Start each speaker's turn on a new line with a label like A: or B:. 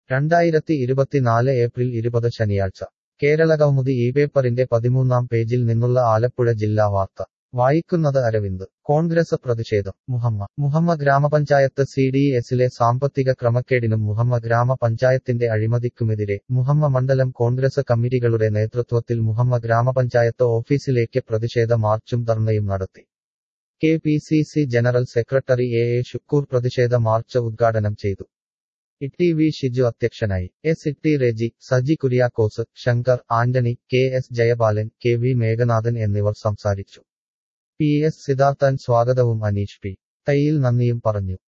A: രണ്ടായിരത്തി ഇരുപത്തിനാല് ഏപ്രിൽ ഇരുപത് ശനിയാഴ്ച കേരളകൗമുദി ഈ പേപ്പറിന്റെ പതിമൂന്നാം പേജിൽ നിന്നുള്ള ആലപ്പുഴ ജില്ലാ വാർത്ത വായിക്കുന്നത് അരവിന്ദ് കോൺഗ്രസ് പ്രതിഷേധം മുഹമ്മ മുഹമ്മ ഗ്രാമപഞ്ചായത്ത് സി ഡി എസിലെ സാമ്പത്തിക ക്രമക്കേടിനും മുഹമ്മ ഗ്രാമപഞ്ചായത്തിന്റെ അഴിമതിക്കുമെതിരെ മുഹമ്മ മണ്ഡലം കോൺഗ്രസ് കമ്മിറ്റികളുടെ നേതൃത്വത്തിൽ മുഹമ്മ ഗ്രാമപഞ്ചായത്ത് ഓഫീസിലേക്ക് പ്രതിഷേധ മാർച്ചും ധർണയും നടത്തി K P C C general secretary A A Shukkoor പ്രതിഷേധ മാർച്ച് ഉദ്ഘാടനം ചെയ്തു ഇട്ടി വി ഷിജു അധ്യക്ഷനായി S Itty Reji Saji Kuriakose Shankar Antony K S Jayapalan K V Meghanathan എന്നിവർ സംസാരിച്ചു പി എസ് സിദ്ധാർത്ഥൻ സ്വാഗതവും അനീഷ് പി തയ്യിൽ നന്ദിയും പറഞ്ഞു